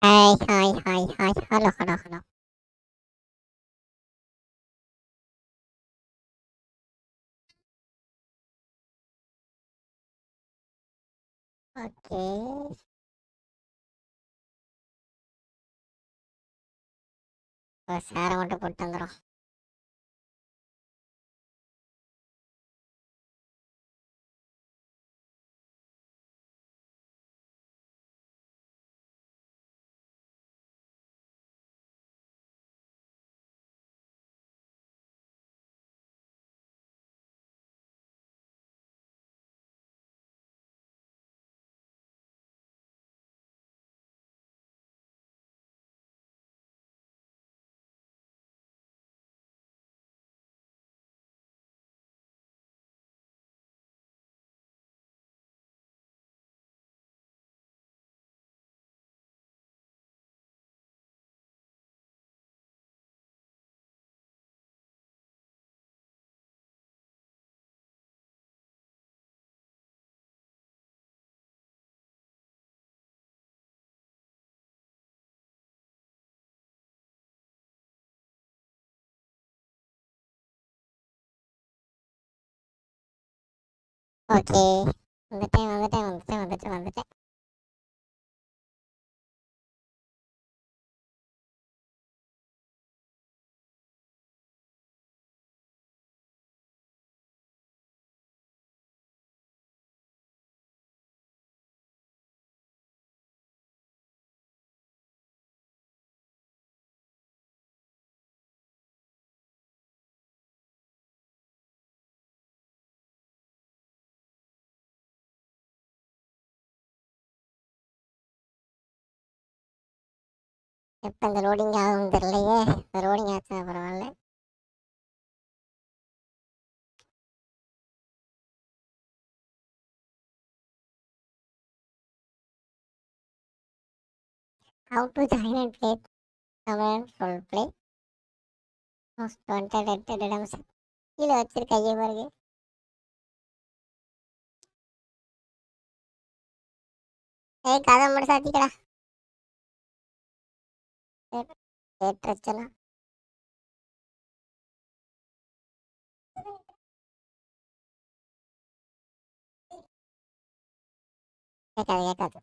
Hi hi hi hi hello hello hello okay ஒரு சேரை மட்டும் போட்டு வந்துடும் ஓகே வந்துட்டேன் வந்துட்டேன் வந்துட்டேன் வந்துட்டேன் வந்துட்டேன் எப்போ இந்த லோடிங் ஆகும் தெரியலையே இந்த லோடிங் ஆச்சுன்னா பரவாயில்ல How to join and play Command role play Most wanted at redemption கீழே வச்சிருக்க ஐயே பாருங்க ஏய் கதை மட்டும் சாத்திக்கடா ஏற்றச்சனா கேட்காது கேட்காது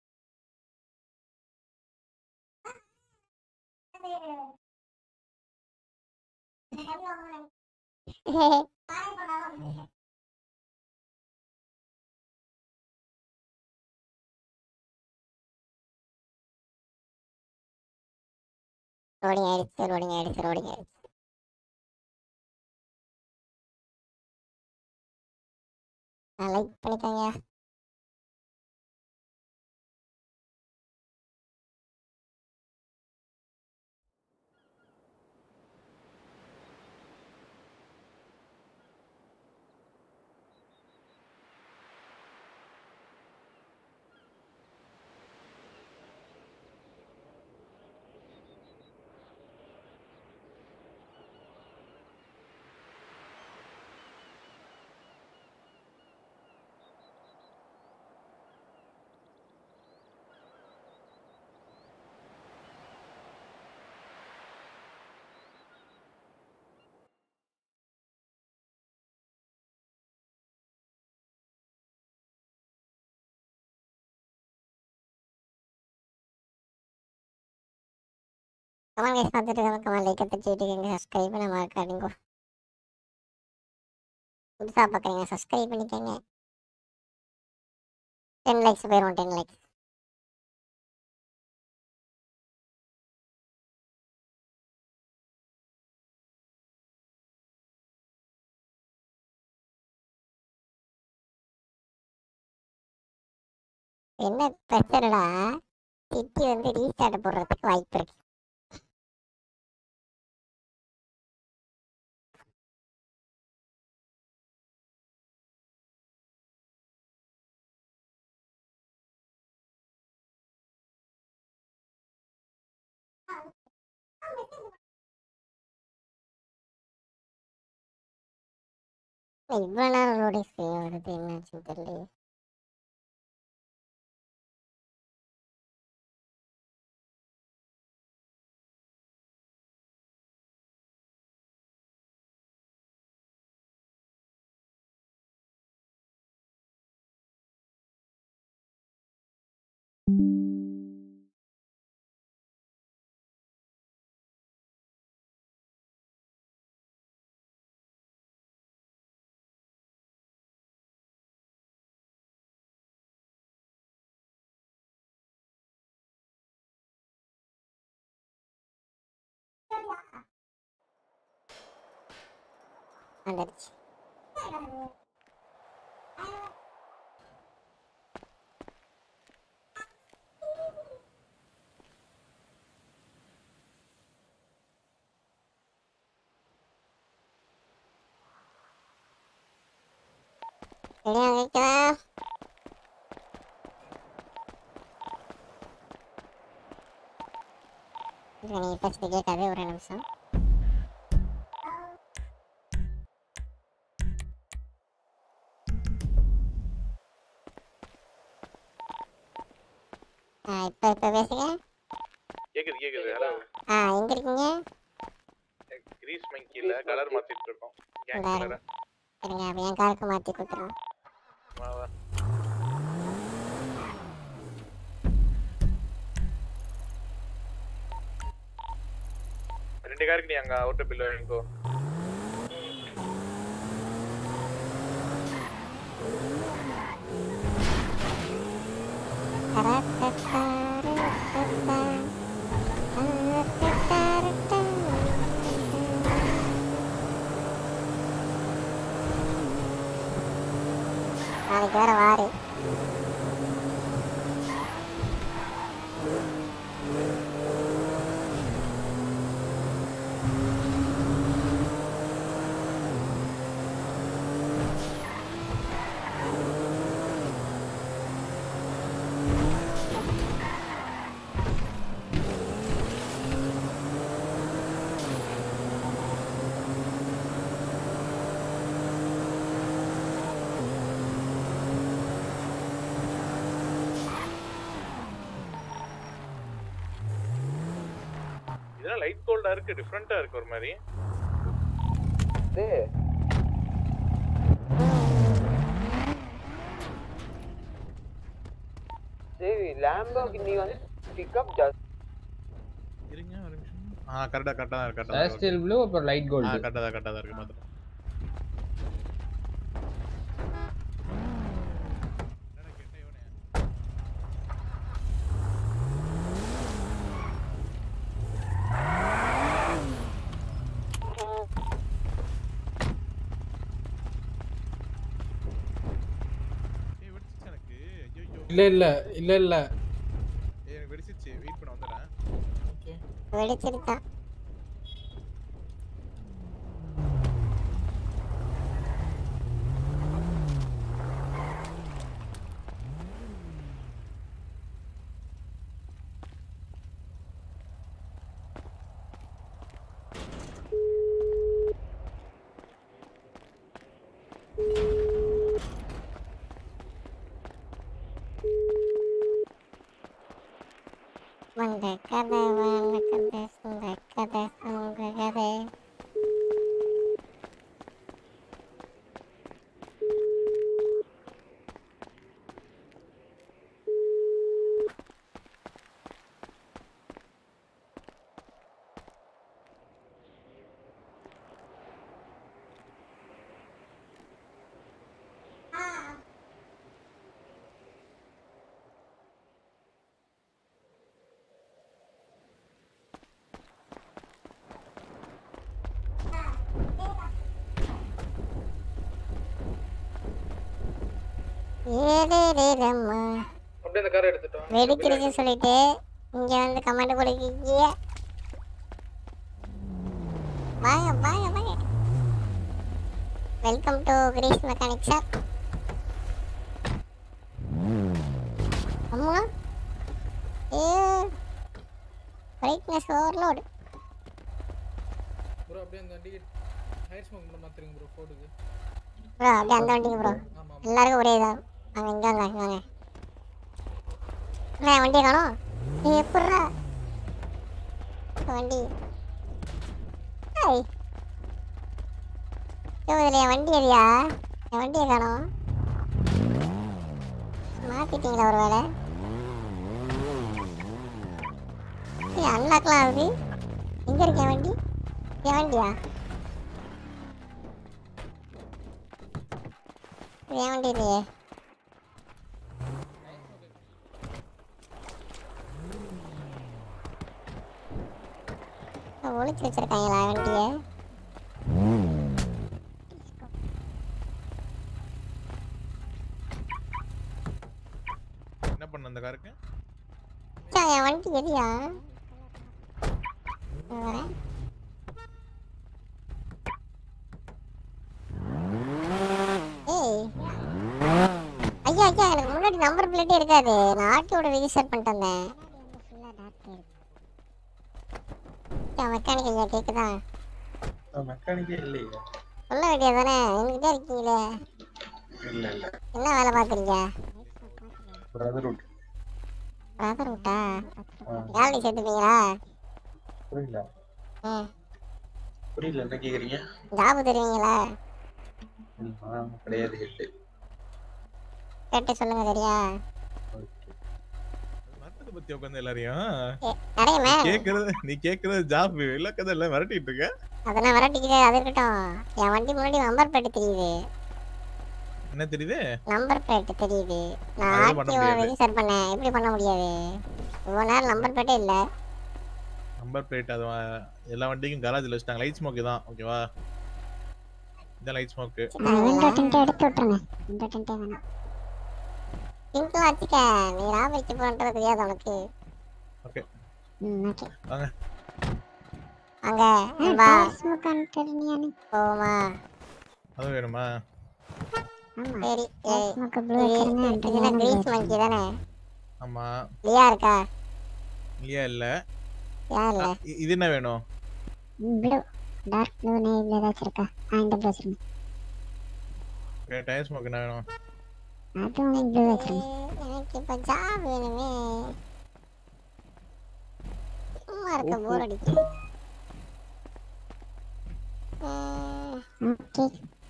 லோடிங் ஆயிடுச்சு லோடிங் ஆயிடுச்சு லோடிங் ஆயிடுச்சு லைக் பண்ணிக்கோங்க கமல் கைஸ் பார்த்துட்டு இருக்காங்க கமல் லைக்கை தட்டிட்டு இருக்கீங்க சப்ஸ்கிரைப் பண்ண மறக்காதீங்க புதுசாக பார்க்குறீங்க சப்ஸ்கிரைப் பண்ணிக்கோங்க டென் லைக்ஸ் போயிடும் டென் லைக்ஸ் என்ன பிரச்சனைடா சிட்டி வந்து ரீஸ்டார்ட் போடுறதுக்கு வாய்ப்பு இருக்கு இவ்வளோ நேரம் லோடிங் ஸ்க்ரீன் வருது என்னாச்சுன்னு தெரியலையே வந்துடுச்சு ரெடியா வைக்கலாம் இருங்க, நீ பேசுறது கேட்காது ஒரு நிமிஷம் ஆ இப்போ இப்போ பேசுங்க கேக்குது கேக்குது ஹலோ ஆ எங்கே இருக்கீங்க கிரீஸ் மங்கில கலர் மாத்திட்டு இருக்கோம் கேங் இந்தா கலர் இருங்க அப்போ என் காருக்கு மாற்றி கொடுத்துருவோம் வா வா ரெண்டு காருக்கு நீ அங்க அவுட்டர் பில் வாங்கிக்கோ நாளைக்கு வேற வாரு இதெல்லாம் லைட் கோல்டா இருக்கு டிஃப்ரெண்டா இருக்கு ஒரு மாதிரி சரி லேம்போகினி வந்து பிக்கப் ஜாஸ்தி இருங்க ஒரு நிமிஷம் ஆ கரெக்டா கரெக்டா தான் இருக்கு கரெக்டா பேஸ்டல் ப்ளூ அப்புறம் லைட் ஆ கோல்டு கரெக்டா தான் கரெக்டா தான் இருக்கு மாத்திரம் ஏய் வெடிச்சிச்சு எனக்கு ஐயோ இல்ல இல்ல இல்ல இல்ல ஏய் எனக்கு வெடிச்சிச்சு வெயிட் பண்ண வந்துடுறேன் வெடிச்சிருக்கா வந்த கதை வந்த கதை சொந்த கதை உங்க கதை ஏலேலேலம்மா அப்படியே அந்த காரை எடுத்துட்டோம் வெடிச்சிருச்சுன்னு சொல்லிட்டு இங்க வந்து கமெண்ட் கொடுக்கீங்க வாங்க வாங்க வாங்க welcome to grease mechanic shop அம்மா ஏ பிரைட்னஸ் ஓவர்லோடு ப்ரோ அப்படியே அந்த வண்டிக்கு ஹையர் ஸ்மோக் பண்ண மாத்திருங்க ப்ரோ ஃபோர்டுக்கு ப்ரோ அப்படியே அந்த வண்டிக்கு ப்ரோ ஆமா ஆமா எல்லாருக்கும் ஒரே இதான் வாங்க இங்க வாங்க இங்க வாங்க என்ன வண்டியை காணோம் நீ எப்பட்றா இந்த வண்டி ஐய் யோ இதில் என் வண்டி எதியா என் வண்டியை காணோம் மாற்றிட்டீங்களா ஒரு வேலை ஏய் அன்லாக்லாம் ஆகுது எங்க இருக்க வண்டி என் வண்டியா இது என் வண்டி இல்லையே ஒளிச்சு வச்சிருக்காங்களா வண்டியை என்ன பண்ண அந்த காருக்கு மச்சான், என் வண்டி எரியா வரேன் ஏய் ஐயா ஐயா எனக்கு முன்னாடி நம்பர் பிளேட்டே இருக்காது நான் ஆர்டியோட ரிஜிஸ்டர் பண்ணிட்டு வந்தேன் மெக்கானிக் ஐயா கேக்குதா மெக்கானிக்கே இல்லையே சொல்ல வேண்டியதானே என்கிட்ட இருக்கீங்களே இல்ல இல்ல என்ன வேலை பார்க்குறீங்க பிரதர்வுட் பிரதர் விட்டா வேலைக்கு சேர்த்துப்பீங்களா புரியல ம் புரியல என்ன கேக்குறீங்க ஜாபு தருவீங்களா இல்லைம்மா, கிடையாது ஹெட்டு கேட்டு சொல்லுங்க சரியா மரத்தை பத்தி உட்காந்து எல்லாரையும் நிறைய மே கேக்குறது நீ கேக்குறது ஜாப் இல்ல கதை எல்லாம் மிரட்டிட்டு இருக்க அதெல்லாம் விரட்டிக்கிட்டு அது இருக்கட்டும் என் வண்டி முன்னாடி நம்பர் பிளேட் தெரியுது என்ன தெரியுது நம்பர் பிளேட் தெரியுது நான் அதெல்லாம் பண்ண ஆர்டிஓ முடியாது. ரெஜிஸ்டர் பண்ணேன் எப்படி பண்ண முடியாது இவ்வளோ நேரம் நம்பர் பிளேட்டே இல்லை நம்பர் பிளேட் அது வா- எல்லா வண்டிக்கும் கராஜ்ல வச்சுட்டாங்க லைட் ஸ்மோக் தான் ஓகேவா இதான் லைட் ஸ்மோக்கு விண்டோ டென்ட்டை எடுத்து விட்டுருங்க விண்டோ டென்ட்டே வேணாம் சிம்பிளாக வச்சுக்க நீ ராபரிக்கு போன்றது தெரியாது உனக்கு ஓகே ம் ஓகே வாங்க. அங்க வா போமா அதுவும் வேணுமா சரி ஏய், இது என்ன கிரீஸ் மங்கி தானே ஆமா லியா இருக்கா இல்லையா இல்ல யா இல்ல இ- இது என்ன வேணும் ப்ளூ டார்க் ப்ளூ நேவில் ஏதாச்சும் இருக்கா ஆ இந்த ப்ளூ வச்சிருங்க டயர் ஸ்மோக் என்ன வேணும் அதுவும் ப்ளூ வச்சிருங்க எனக்கு இப்போ ஜாப் வேணுமே சும்மா இருக்க போர் அடிக்கு ஓகே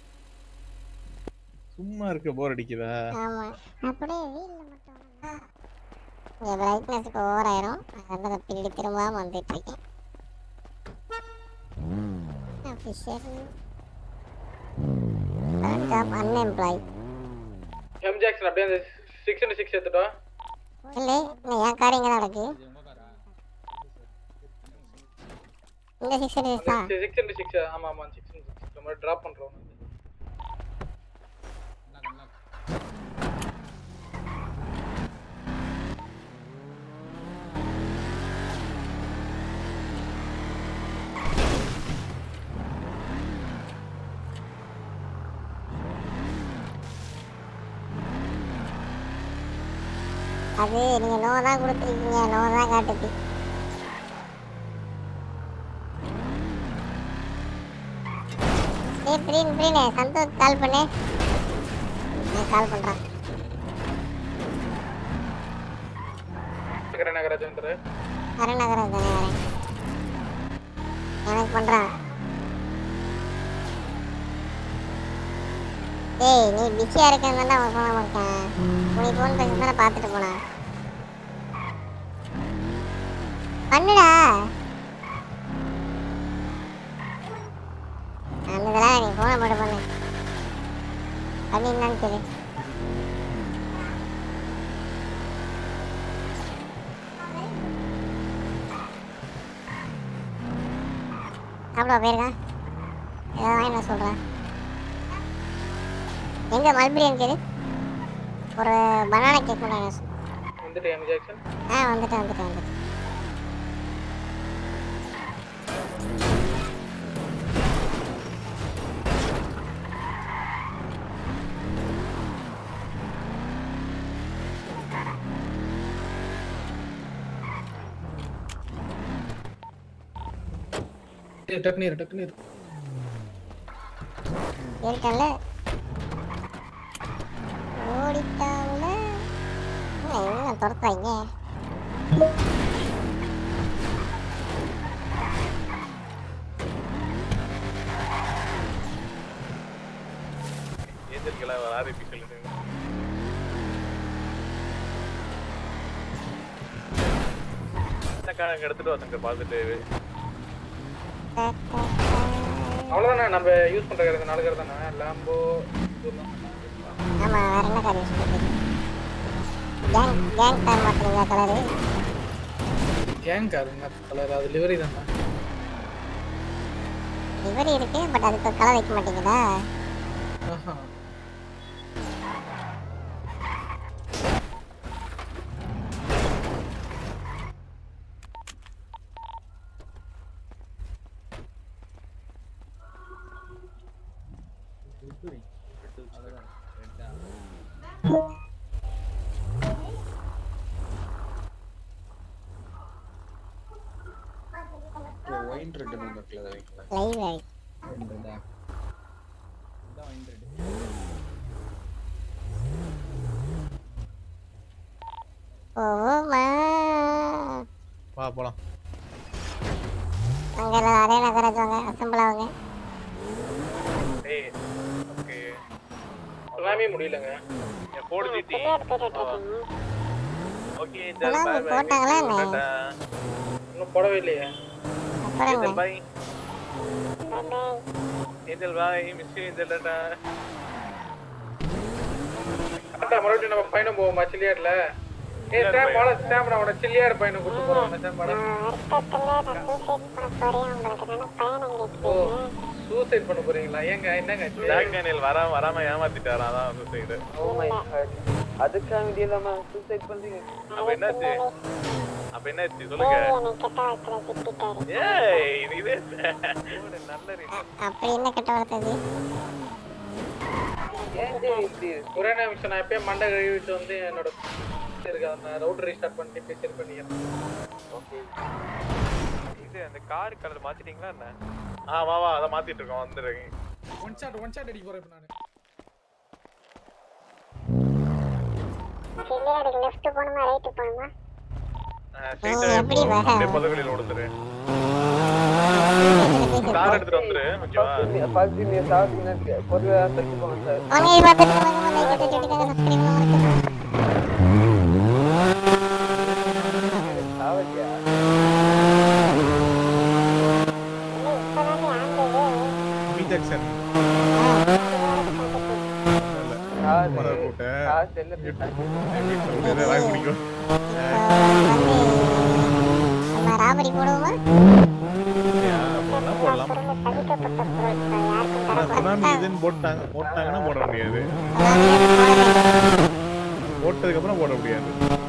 சும்மா இருக்க போர் அடிக்குதா ஆமா அப்படியே வீல்ல மட்டும் இங்க பிரைட்னஸ் இப்போ ஓவர் ஆயிரும் அதனால அதை பின்னாடி திரும்பாம வந்துட்டு இருக்கேன் official job unemploy M Jackson அப்படியே அந்த சிக்ஸ் அண்ட் சிக்ஸ் எடுத்துட்டோம் இல்லை இல்லை என் கார் எங்கே நடக்கு இந்த சிக்ஸ் டேஸா சிக்ஸ் அண்ட் சிக்ஸ் ஆமா ஆமா சிக்ஸ் அண்ட் சிக்ஸ் நம்ம டிராப் பண்றோம் அது நீங்க நோ தான் கொடுத்துருக்கீங்க நோ தான் காட்டுது ஏய் பிரீன் பிரீன் சந்தோஷ் கால் பண்ணு நான் கால் பண்றேன் நகர நகராஜேந்திர அருணகரம் தானே வரேன் எனக்கு பண்றான் ஏய் நீ பிஸியா இருக்கேன்னு தான் அவன் போன மாட்டேன் நீ ஃபோன் பேசி தானே பார்த்துட்டு போனா பண்ணுடா அந்த இதெல்லாம் நீ ஃபோனை போட்டு பண்ணு அப்படின்னு சரி சாப்பிட போயிருக்கான் ஏதாவது வாங்கி நான் சொல்கிறேன் எங்கே மல்பிரியன் கேடு ஒரு பனானா கேக் கொண்டு வாங்க வந்துட்டு எம் ஜாக்சன் ஆ வந்துட்டேன் வந்துட்டேன் வந்துட்டேன் டக்குனு இரு டக்குனு இரு இருக்கேன்ல ஓடிட்டாவில் என்ன துரத்துறாங்க ஏஞ்சல்களா ஆர்ஐபி சொல்லுங்க கார் அங்க எடுத்துட்டு வந்துங்க பார்த்துட்டு அவ்வளோதானே நம்ம யூஸ் பண்ணுற இந்த நாலு கார் தானே லேம்போ ஆமா வேற என்ன கார் யூஸ் பண்ணுறீங்க கேங் கேங் கார் மாற்றுறீங்களா கலரு கேங் கார் என்ன கலர் அது லிவரி தானே லிவரி இருக்கு பட் அதுக்கு கலர் வைக்க மாட்டீங்களா ஆஹா. ஒயின் ரெட் நம்பர்ல வைக்கலாம் லைவ் ஓமா வா போலாம் அங்கே நிறைய நகராஜ் வாங்க அசம்பிள் ஆகுங்க ஏய் ஓகே எல்லாமே முடியலங்க என் ஃபோர்டு ஜிடி ஓகே எல்லாம் பை பை போட்டாங்களா என்ன? இன்னும் போடவே இல்லையே அப்புறம் bye angel bye miss angel டாடா கரெக்டா மறுபடியும் நம்ம பயணம் போவோமா சில்லியாட்ல ஏ ஸ்டாம் வாடா ஸ்டாம் நான் உன சில்லியாட் பயணம் கூட்டு போறோம் ஸ்டாம் வாடா ஓ சூசைட் பண்ண போறீங்களா ஏங்க என்னங்க ஆச்சு? ஜாக் டேனியல் வராம வராம ஏமாத்திட்டாரா அதான் வந்து சைடு ஓ மை காட் அதுக்காக வேண்டிய இல்லாம சூசைட் பண்றீங்க அப்ப என்னாச்சு அப்ப என்னாச்சு சொல்லுங்க ஏய் இது இது ஒரு நல்ல reason. அப்படி என்ன கெட்ட வளர்த்தது ஏன் ஜெய் இப்படி ஒரே நிமிஷம் நான் எப்பயும் மண்டை கழுவிட்டு வந்து என்னோட இருக்கு அந்த ரவுட்டர் ரீஸ்டார்ட் பண்ணிட்டு போய் சரி பண்ணிக்கிறேன் இது அந்த கார் கலர் மாத்திட்டீங்களா என்ன ஆ வா வா அத மாத்திட்டு இருக்கோம் வந்துருங்க ஒன் ஷாட் ஒன் ஷாட் அடிக்க போறேன் இப்போ நான் லெஃப்ட் போகணுமா ரைட்டு போகணுமா ஸ்ட்ரைட்டா எப்படி வர? அப்படியே பதகளில் ஓடுதுரு கார் எடுத்துட்டு வந்துரு ஓகேவா ஃபர்ஸ்ட் நீ சாப்பிட்டீங்கன்னா பொதுவாக செத்து போங்க சார் வாங்க இது பார்த்துட்டு வாங்க லைக் கட்டி கட்டிக்காக சப்ஸ்கிரைப் பண்ணுங்க சாவடியா மீ ஜாக்சன் கார் மதர் கூட்ட கார் செல்ல வீட்டுல வந்து வாய் முடிக்கும் நம்ம ராபரி போடுவோமா போடலாம் போடலாம் ஆனா சுனாமி இதுன்னு போட்டாங்க போட்டாங்கன்னா போட முடியாது போட்டதுக்கு அப்புறம் போட முடியாது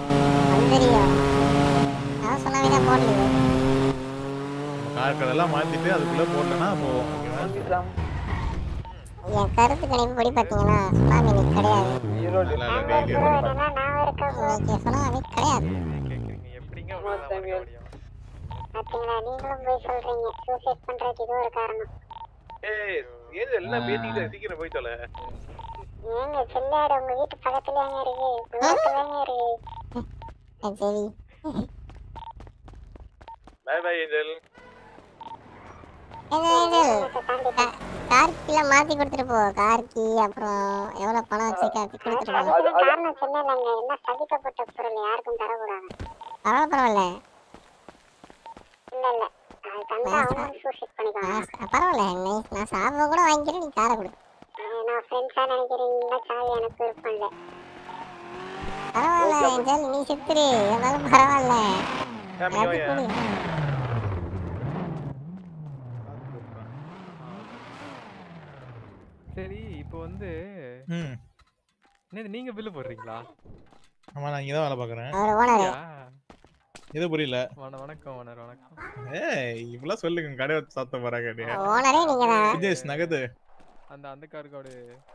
நான் சொன்னாவே போடலையே கார் கடெல்லாம் மாத்திட்டு அதுக்குள்ள போடலன்னா போவோம் ஓகேவா என் கருத்து கணிப்பு படி பார்த்தீங்கன்னா சுனாமி இன்னைக்கு கிடையாது ஈரோடு இல்ல, இல்ல, daily வரும். இன்னைக்கு சுனாமி கிடையாது எப்படிங்க பார்த்தீங்களா நீங்களும் போய் சொல்றீங்க சூசைட் பண்றதுக்கு இது ஒரு காரணம் ஏய் ஏது எல்லாம் பேசிக்கிட்டு சீக்கிரம் போய் தொலை ஏங்க செல்லாடு உங்க வீட்டு பக்கத்துலயாங்க இருக்கு தூரத்துலயாங்க இருக்கு சரி பை பை ஏஞ்சல் கார்கில மாத்தி கொடுத்துட்டு போ கார்கி அப்புறம் எவ்வளவு பணம் வச்சிருக்க அது கொடுத்துட்டு போ காரணம் சொன்னேன்லங்க என்ன சதிக்கப்பட்ட பொருள் யாருக்கும் தரக்கூடாது பரவாயில்ல பரவாயில்ல இல்ல இல்ல அது தந்தா அவங்களும் சூசைட் பண்ணிக்கலாம் பரவாயில்ல நீ நான் சாப்பிட கூட வாங்கிக்கிறேன் நீ காரை கொடு நான் ஃப்ரெண்ட்ஸா நினைக்கிறீங்களா சாவி எனக்கு விருப்பம் இல்ல பரவாயில்ல ஏஞ்சல் நீ செத்துரு இருந்தாலும் பரவாயில்ல அது கொடு சரி இப்போ வந்து ம் என்னது நீங்க பில்லு போடுறீங்களா ஆமா நான் இங்க தான் வேலை பார்க்கறேன் அவர் ஓனரு யா. இது புரியல வண- வணக்கம் வணர் வணக்கம் ஏய் இவ்வளவு சொல்லுங்க கடை வச்சு சாத்த போறாங்க நீ ஓனரே நீங்க தான் விஜேஷ் நகது அந்த அந்த காருக்கோட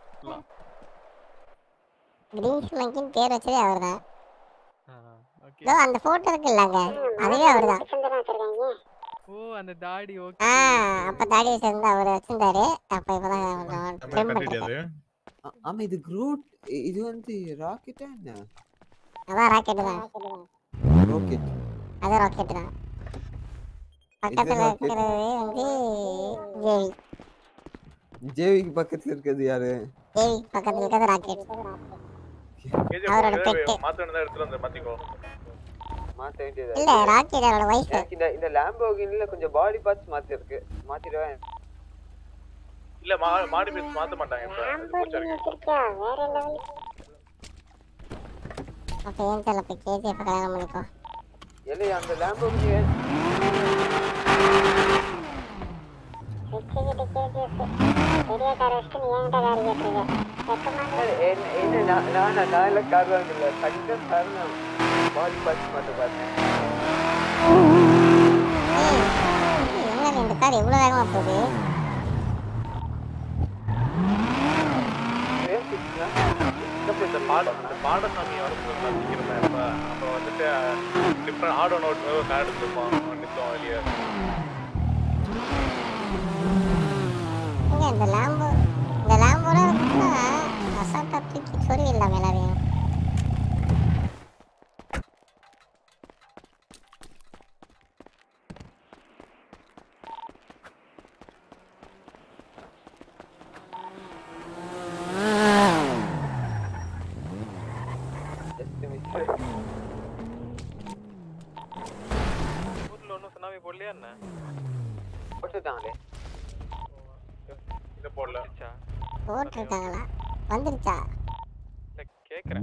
கிரீன் ஸ்மக்கின் பேர் வச்சதே அவர்தான் ஓகே இதோ அந்த போட்டோ இருக்குல்லங்க அதுவே அவர்தான் ஓ அந்த தாடி ஆ ஓகே அப்ப தாடி வச்சிருந்தா அவர் வச்சிருந்தாரு அப்ப இப்பதான் நம்ம ட்ரிம் கட்டிட்டு அது ஆ- ஆமா இது குரூட் இது வந்து ராக்கெட்டா என்ன அதான் ராக்கெட் தான் ராக்கெட் அது ராக்கெட் தான் பக்கத்துல rocket? இருக்கிறது வந்து ஜேவி ஜேவிக்கு பக்கத்துல இருக்கிறது யாரு ஜேவி பக்கத்துல இருக்கிறது ராக்கெட் அவரோட பெட்டு மாத்தணும் தான் எடுத்துட்டு வந்து மாத்திக்கோ மாத்த வேண்டியது இல்ல ராக்கி அவரோட ஒய்ஃப் எனக்கு இந்த இந்த லாம்போகினில கொஞ்சம் பாடி பார்ட்ஸ் மாத்தி இருக்கு மாத்திடுவேன் இல்ல மா மாடி பேஸ் மாத்த மாட்டாங்க இப்ப அது போச்சு வரைக்கும். வச்சிருக்கியா வேற லெவல் அப்ப ஏன் தெரியல போய் கேஜிஎஃப் கல்யாணம் பண்ணிக்கோ இல்லையா அந்த லாம்போகினி வச்சுக்கிட்டு கேஜிஎஃப் பெரிய கார் வச்சுட்டு நீ என்கிட்ட கார் கேட்டுருக்க வெக்கமா என்ன என்ன நான் நான் நான் எல்லாம் கார் வாங்கல கண்டிப்பா கார் நான் பாடி பார்ட்ஸ் மாத்த பார்த்தேன் என்ன இந்த கார் இவ்வளவு வேகமா போகுது இல்ல, இந்த பாட இந்த பாடசாமி வரும்போது நான் சீக்கிரமா இருப்ப அப்ப வந்துட்டு டிஃப்ரெண்ட் ஆட் ஒன் அவுட் ஒரு கார்டு எடுத்துருப்போம் நிச்சயம் வெளியே இங்க இந்த லாம்போ இந்த லாம்போல இருக்குன்னா அசால்ட்டா தூக்கி சொருவிடலாம் எல்லாரையும் ஜஸ்ட் மிஸ் ஊர்ல ஒன்றும் சுனாமி போடலையா என்ன போட்டுட்டாங்களே இதை போடல வந்துச்சா போட்டிருக்காங்களா வந்துருச்சா இல்ல கேக்குறேன்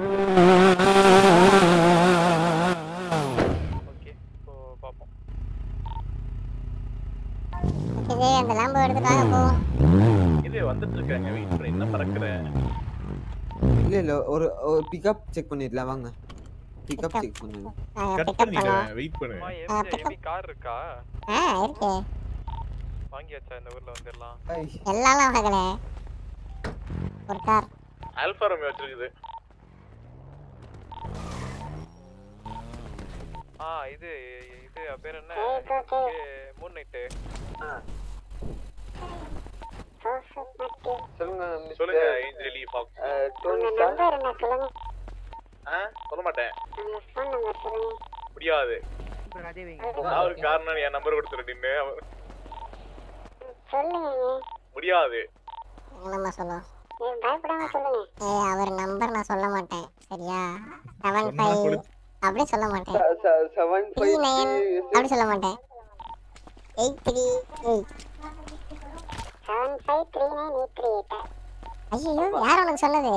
ஓகே இப்போ பாப்போம் ஓகே அந்த லாம்போ எடுத்துட்டு வாங்க போவோம் இது வந்துட்டு இருக்காங்க வெயிட் பண்ணி என்ன பறக்குறேன் இல்ல இல்ல ஒரு ஒரு பிக்கப் செக் பண்ணிடலாம் வாங்க பிக்கப் செக் பண்ணுங்க நாங்க கட் பிக்கப் பண்ணுவோம் பண்ணிடுவேன் வெயிட் பண்ணு அம்மா ஆ, MG pick up. MG car இருக்கா ஆ இருக்கே வாங்கி வச்சா இந்த ஊர்ல வந்துடலாம் ஐ, எல்லாம் வாங்கல ஒரு கார் ஆல்ஃபா ரமி வச்சிருக்குது ஆ இது இது அது பேர் என்ன ஓகே, ஓகே. மூன் நைட்டு சொல்லுங்க சொல்லுங்க Anjali Fox Tony sir number என்ன சொல்லுங்க ஆ சொல்ல மாட்டேன் உங்க ஃபோன் நம்பர் சொல்லுங்க முடியாது நான் ஒரு காரணம் என் நம்பர் கொடுத்துருன்னு சொல்லுங்க முடியாது என்னம்மா சொல்லுவோம் ஏய் பயப்படாம சொல்லுங்க ஏய் அவர் நம்பர் நான் சொல்ல மாட்டேன் சரியா செவன் சொன்னா ஃபைவ் கொடு- அப்படி சொல்ல மாட்டேன் செவன் த்ரீ ஃபைவ் நைன் அப்படி சொல்ல மாட்டேன் eight three eight seven five three nine eight three eight ஐயோ யார் உனக்கு சொன்னது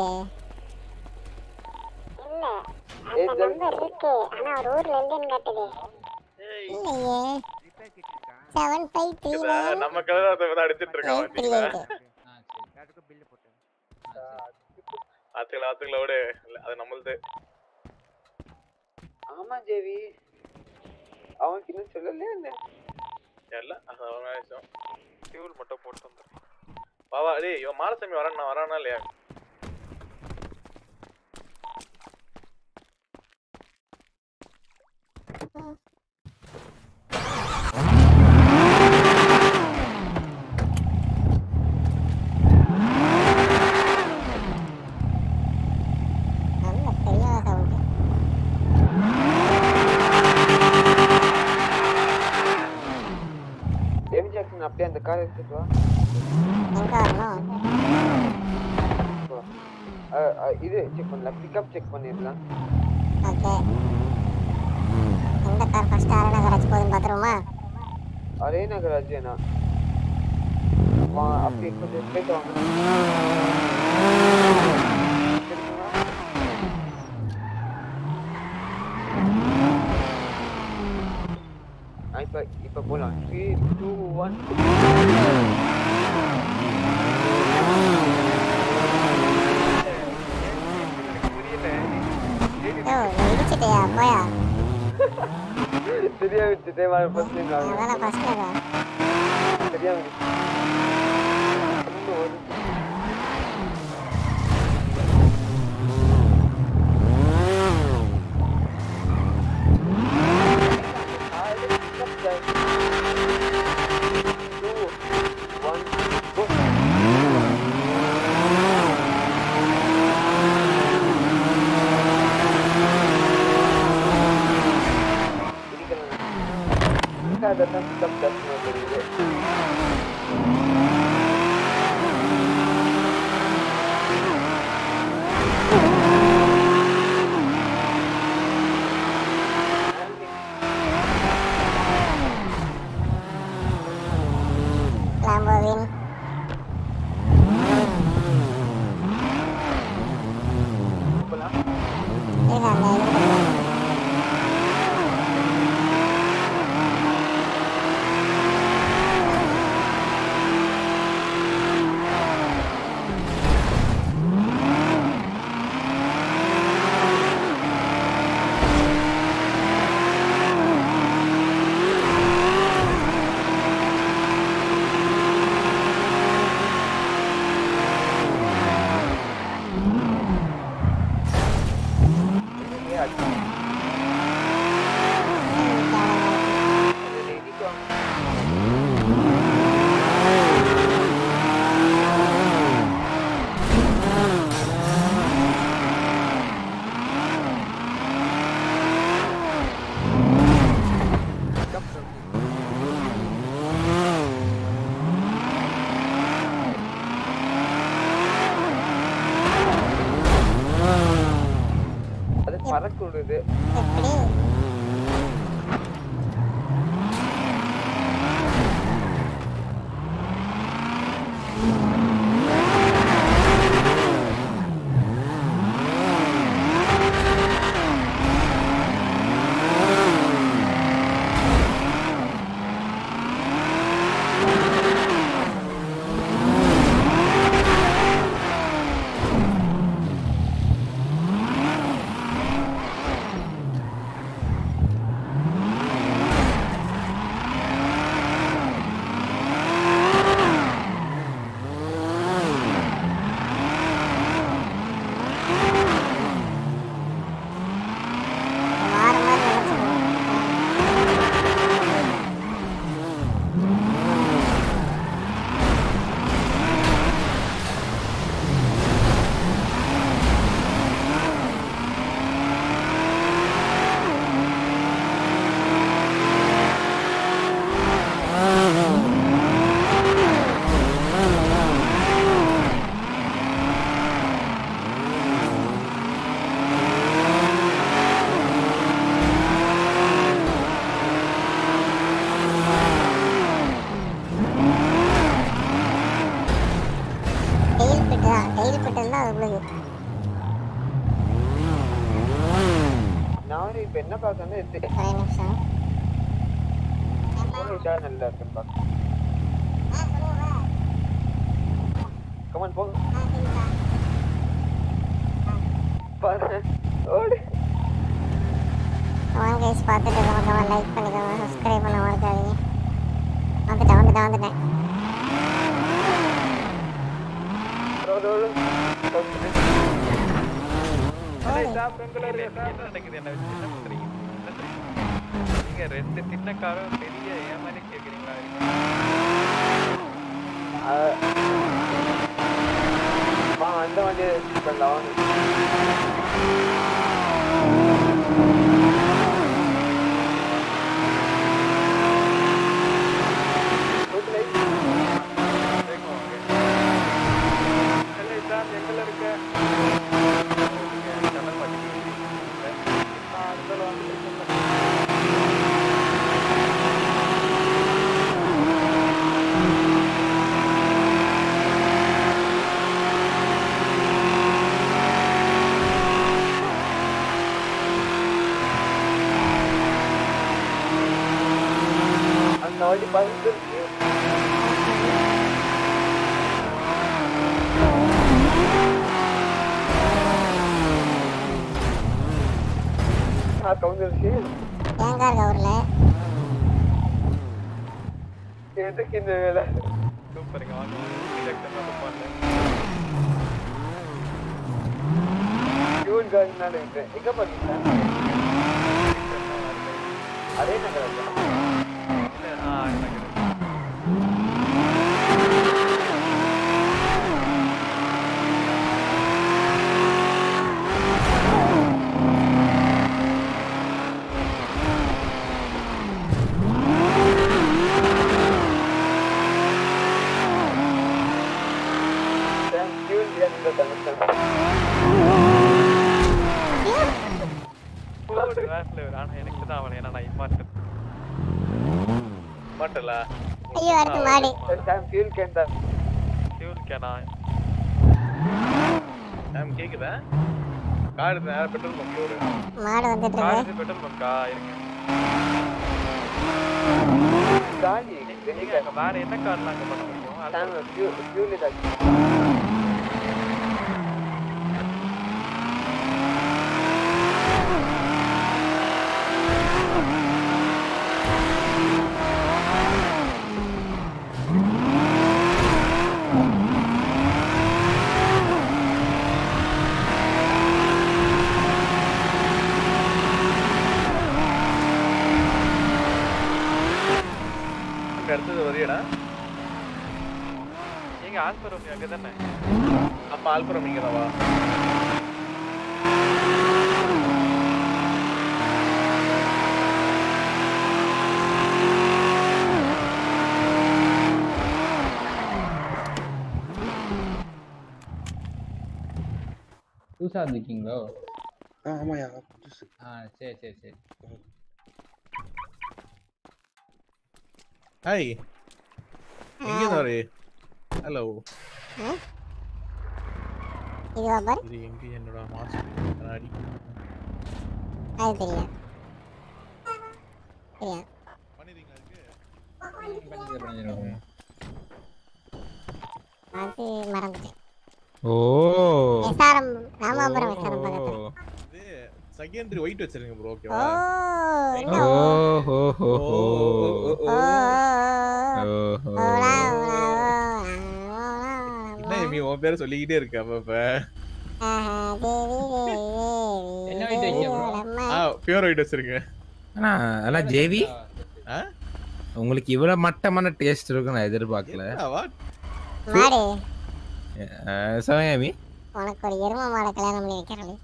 இல்ல அந்த நம்பர் இருக்கு ஆனா ஒரு ஊர்ல இல்லைன்னு காட்டுது இல்லையே செவன் ஃபைவ் த்ரீ இத நைன் நம்ம கலரத்தை தான் அடிச்சிட்டு இருக்கான் எயிட் த்ரீ பாத்தீங்களா எயிட் ஆத்துக்கள ஆத்துக்கள விடு இல்ல, அது நம்மளுது ஆமா ஜேவி அவனுக்கு இன்னும் சொல்லல என்ன எல்லாம் அது அவன் விஷயம் ஃபியூல் மட்டும் போட்டு வந்துடுறேன் வா வா டேய் இவன் மாலசாமி வரான் நான் வரானா இல்லையா நல்ல பெரிய சவுண்டு எம் ஜாக்சன் அப்படியே அந்த கார் எடுத்துட்டு வா எங்க வரணும் போ. அஹ், அஹ், இது செக் பண்ணலாம் பிக்கப் செக் பண்ணிடலாம் ஓகே எந்த கார் ஃபர்ஸ்ட் அரேனா கராச்சி போகுதுன்னு பார்த்துருவோமா அரே நகராஜ் வேணா வா அப்படியே கொஞ்சம் ஸ்ட்ரைட் வாங்க சரிங்களா? ஆ, இப்ப இப்ப போலாம் த்ரீ டூ ஒன் யோ நீ இடிச்சிட்டியா போயா சரியா விட்டுட்டே வா ஃபர்ஸ்ட் அதான ஃபர்ஸ்ட் சரியா விட்டு இன்னும் ஒரு அதெல்லாம் பிக்கப் ஜாஸ்தியாக தெரியுது சரக்கு விடுது எப்படி மாற மாதிரி நினைச்சுக்கோ டெயில் பிட்டு தான் டெயில் பிட்டு இருந்தால் அது விழுகு நான் இப்ப என்ன பார்க்கணும் இது ஒரே நிமிஷம் நல்லா இருக்குன்னு பார்க்க கமான் போங்க பாரு ஓடு வாங்க கைஸ் பார்த்துட்டு இருக்கவங்க லைக் பண்ணிக்கோங்க சப்ஸ்கிரைப் பண்ண மறக்காதீங்க வந்துட்டேன் வந்துட்டேன் வந்துட்டேன் ஓடு ஓடு என்ன நடக்குது என்ன வச்சு என்ன பண்றீங்க என்ன பண்றீங்க? நீங்க ரெண்டு சின்னக்காரும் பெரிய ஏமாறி கேக்குறீங்களா வா அந்த வண்டியை பண்ணலாம் வாங்க ஓகே எங்கல இருக்க சென்னை பாட்டி அந்த வண்டி பார்த்துட்டு கவுந்துருச்சு ஏங்கா இருக்க ஊரில் எதுக்கு இந்த வேலை சூப்பருங்க வாங்க செக்ஷன் வந்து பாருங்க டியூன் கார்டுனால இருக்கேன் எங்க பார்த்தீங்களா அதே நகரம் ஆ எனக்கு டியூன் இந்த கனெக்ஷன் போடு வேஸ்ல ஆனா எனக்கு தான் அவன் ஏன்னா நான் இம்மார்ட்டல் மாட்டல ஐயோ அடுத்து மாடு சாம் ஃபியூல் கேன் தான் ஃபியூல் கேனா மேம் கேக்குதா கார் நேரம் பெட்ரோல் பங்க் ஒரு மாடு வந்துட்டு இருக்கு காலேஜ் பெட்ரோல் பங்கா இருங்க காலி நீங்க அங்க வேற என்ன கார்லாம் அங்க பண்ண முடியும் சாம் ஃபியூல் ஃபியூல் இதாச்சு அங்க அடுத்தது வரியடா நீங்க ஆல்பர் அங்க தானே அப்ப ஆல்புரம் இங்க வா புதுசா இருந்திருக்கீங்களோ ஆ ஆமாயா புதுசு ஆ சரி சரி சரி ஹாய் எங்க தாரு ஹலோ இதுவா பாரு இது எங்க என்னோட மாஸ்க் கண்ணாடி அது தெரியும் தெரியும் பண்ணிடுறீங்களா அதுக்கு பண்ணிடுறேன், பண்ணிடுறேன். அது மறந்துட்டேன் ஓ எஸ்ஆர்எம் ராமாபுரம் எஸ்ஆர்எம் பக்கத்துல இது செகண்டரி ஒயிட் வச்சிருங்க ப்ரோ ஓ ஓகேவா என்ன ஓ ஓ ஹோ ஹோ ஹோ ஓ ஓஹோ ஓலா ஓலா ஓலா என்ன எமி உன் பேரை சொல்லிக்கிட்டே இருக்க அப்பப்ப ஆஹா தேவி தேவி என்ன weight வைக்க bro? தேவி ஆ பியூர் ஒயிட் வச்சிருங்க அண்ணா அதெல்லாம் ஜேவி ஆ? உங்களுக்கு இவ்வளவு மட்டமான டேஸ்ட் இருக்கும் நான் எதிர்பார்க்கல என்னவா மாடு சமயாமி உனக்கு ஒரு எரும மாடை கல்யாணம் பண்ணி வைக்கிறேன்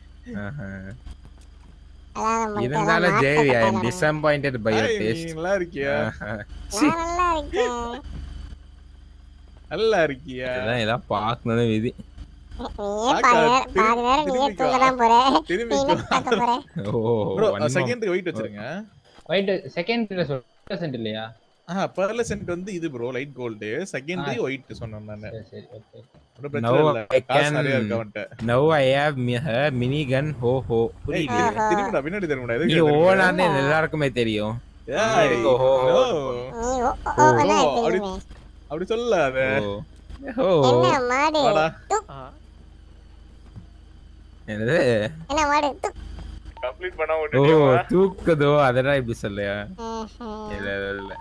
கல்யாணம் பண்ணிட்டு இருந்தாலும் எல்லாம் ஜேவி ஐ மாட்டை எம் கல்யாணம் டிசப்பாயிண்டட் பை யுவர் ஹாய், நீ டேஸ்ட் நல்லா இருக்கியா நான் நல்லா இருக்கேன் நல்லா இருக்கியா இதெல்லாம் எல்லாம் பார்க்கணும்னு விதி நீயே பாதி நேரம் பாதி நேரம் நீயே திரும்பி தூங்க தான் போற நீ திரும்பி என்ன பார்க்க போற ஓ ப்ரோ வன்மம். செகண்டரி ஒயிட் வச்சிருங்க White secondary சொல் percent இல்லையா ஆ பெர்லசென்ட் வந்து இது bro light gold secondary white சொன்னேன் நான் சரி சரி ஓகே ஒன்றும் Now பிரச்சனை இல்ல I காசு can- நிறைய இருக்கு அவன்கிட்ட Now I have mi- her minigun ho ho ஏய், புரியல ஆஹா. திரும்பிடா பின்னாடி திரும்பிடா நீ எதுக்கு ஓனான்னு எல்லாருக்குமே தெரியும் ஏய், எனக்கு ஓஹோ. no. நீ ஓ ஓ ஓ, என்ன ஓ, அப்படி- தெரியுமே அப்படி சொல்லாத ஓ ஓ என்ன மாடு வாடா. துக் ஆ என்னது என்ன மாடு துக் கம்ப்ளீட் பண்ண ஓ விட்டுட்டியா தூக்குதோ அதெல்லாம் இப்படி சொல்லையா ம்ஹும். இல்ல இல்ல இல்ல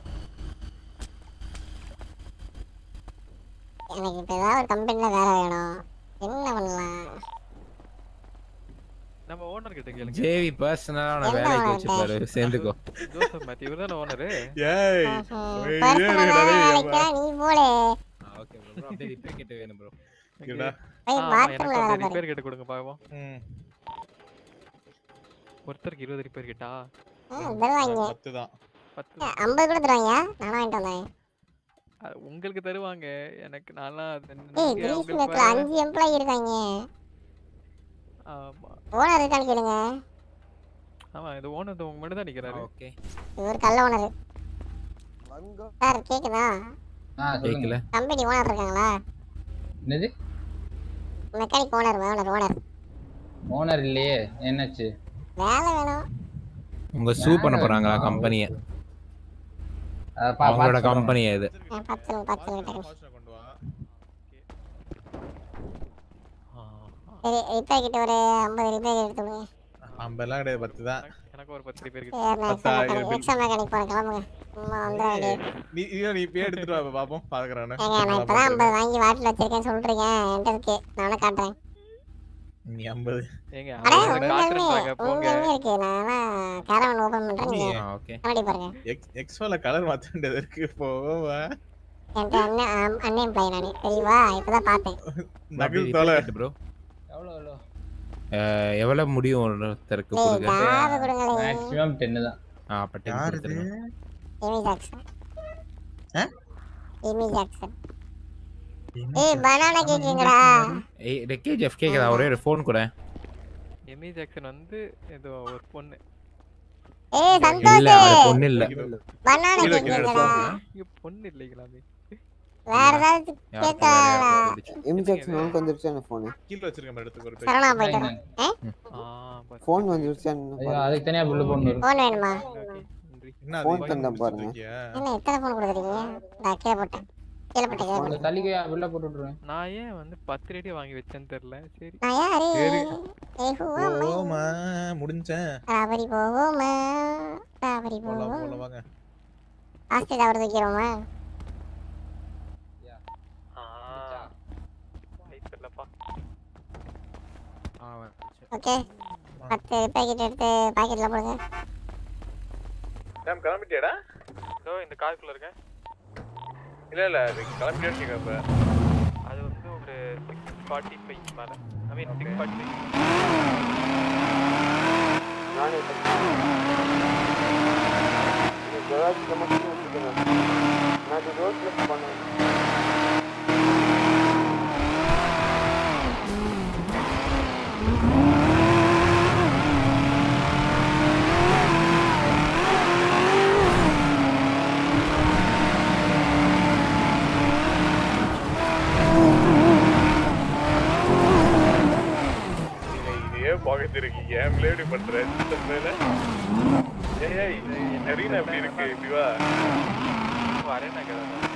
எனக்கு இப்ப ஏதாவது ஒரு கம்பெனில வேலை வேணும் என்ன பண்ணலாம் நம்ம ஓனர் கிட்ட கேளுங்க ஜேவி பர்சனலா உன என்ன வேலைக்கு உனக்கு? வச்சுப்பாரு சேர்ந்துக்கோ ஜோசப் மேத்யூ இவர் தானே ஓனரு ஏய் ம்ஹும். ஏய், personal ஏய், ஆ டேய், வேலைக்கெல்லாம் நீ போடு ஓகே ப்ரோ அப்படியே ரிப்பேர் கிட்ட வேணும் ப்ரோ இங்கடா. போய் ஆமா, பாத்ரூம்ல எனக்கு வேலை அந்த பாரு ரிப்பேர் கிட்ட கொடுங்க பாப்போம் ம், ஒருத்தருக்கு இருபது ரிப்பேர் கிட்டா ம், தருவாங்க பத்து தான் பத்து ஐம்பது கூட தருவாங்க நானும் வாங்கிட்டு வந்தேன் அது உங்களுக்கு தருவாங்க எனக்கு நான்லாம் அது ஏய் நீங்க கிரீஸ் உங்களுக்கு மேட்ல அஞ்சு எம்ப்ளாயி இருக்காங்க ஆமா ஓனர் இருக்கான்னு கேளுங்க ஆமா இது ஓனர் உங்க மட்டும் தான் நிக்கிறாரு ஓகே இவர் கள்ள ஓனர் சார் கேக்குதா ஆ சொல்லுங்க கேக்கல கம்பெனி ஓனர் இருக்காங்களா என்னது mechanic owner owner owner owner இல்லையே என்னாச்சு வேலை வேணும் உங்க சூ பண்ண போறாங்களா கம்பெனிய அத பா- அவங்களோட பார்த்து சொல்லுங்க. கம்பெனி அது ஆ, பத்து நிமிஷம், பத்து நிமிஷம் மாஸ்டரை கொண்டு வா ஆ, ஆ. சரி ரிப்பேர் கிட்ட ஒரு ஐம்பது ரிப்பேர் எடுத்து விடுங்க ஐம்பதுலாம் கிடையாது பத்து தான் எனக்கு- எனக்கு ஒரு பத்து ரிப்பேர் கிட்ட சரி நான் எக்ஸ்ட்ரா பத்தா, மெக்கானிக் எப்படி? எக்ஸ்ட்ரா மெக்கானிக் போன கிளம்புங்க சும்மா வந்துட வேண்டியது நீ இதோ நீ இப்பயே எடுத்துட்டு வா பாப்போம் பாக்குறானு ஏங்க நான் இப்பதான் ஐம்பது வாங்கி வாட்டில் வச்சிருக்கேன்னு சொல்றீங்க என்கிட்ட இருக்கு நானே காட்டுறேன் நீ ஐம்பது ஏங்க அடே அவங்க உண்மையுமே காட்டுறாங்க போங்க உண்மையுமே இருக்கு நான் கேரவன் ஓபன் பண்றேன் நீங்க ஓகே கண்ணாடி பாருங்க எக்ஸ் எக்ஸ்ட்ரால கலர் மாத்த வேண்டியது இருக்கு போவா என்கிட்ட அண்ணன் அண்ணன் எம்ப்ளாயி நானு தெரியவா இப்பதான் பார்த்தேன் நகல் தோலை ப்ரோ எவ்வளோ எவ்வளோ எவ்வளவு முடியும் ஒருத்தருக்கு டேய் கொடுக்க காது கொடுங்களே மேக்ஸிமம் டென்னு தான் ஆ பட்டு கொடுத்துருங்க எமி ஜாக்சன் ஆ? எமி ஜாக்சன் ஏய் பனானா கேக்குறீங்கடா ஏய் ரெக்கே ஜெஃப் கேக்குதா ஒரே ஒரு ஃபோன் கூட எமி ஜாக்சன் வந்து ஏதோ ஒரு பொண்ணு ஏய் இல்ல சந்தோஷ் அது பொண்ணு இல்ல பனானா கீழே கீழே கேக்குறீங்கடா இங்க பொண்ணு இல்லைங்களாமே வேற ஏதாவது யாருக்கும் கேட்கா வேற யாருக்கும் போயிடுச்சு. எம் ஜாக்சன் உனக்கு வந்துருச்சு அந்த ஃபோனு கீழ வச்சிருக்க மாதிரி எடுத்துக்கோ ஒரு சரணா போயிட்டு என்னங்க? ஆ பத்து ஃபோன் வந்துருச்சு ஐயோ, அதுக்கு தனியா பில்லு போடணும் போன் வேணுமா ஓகே நன்றி என்ன phone அது தந்தா முடிச்சிட்டு பாருங்க. இருக்கியா? என்ன எத்தனை போன் கொடுக்குறீங்க நான் கீழே போட்டேன் கீழே போட்டேன் கீழே போட்டேன் அந்த தள்ளிக்கையா பில்ல போட்டு விட்டுருவேன் நான் ஏன் வந்து பத்து ரேடியோ வாங்கி வச்சேன்னு தெரியல சரி நான் யாரு சரி. ஏய் ஹூவம்மா போமா முடிஞ்சேன் ராபரி போவோமா ராபரி போலாம் போவோம் போலாம் வாங்க ஹாஸ்டல் அவர் தூக்கிறோமா ஆ வாய்ப்பு இல்லப்பா ஆ, வந்துருச்சு. ஓகே பத்து பேக்கெட் எடுத்து பாக்கெட்ல போடுங்க டேம் கிளம்பிட்டியாடா இதோ இந்த காருக்குள்ள இருக்கேன் இல்ல இல்ல அது கிளம்பிட்டியான்னு கேட்கறப்ப அது வந்து ஒரு சிக்ஸ் ஃபார்ட்டி ஃபைவ் மேலே I mean six forty five நானே கராஜில் மட்டும் வச்சுக்கிறேன் நான் ரோட்ல பண்ணேன் புகைச்சிருக்கீங்க ஏன் இப்படி பண்ற சிஸ்டம் மேல ஏய் ஏய் நரீனா எப்படி இருக்கு இப்படி வா வரேன் நான் கிளம்புறேன்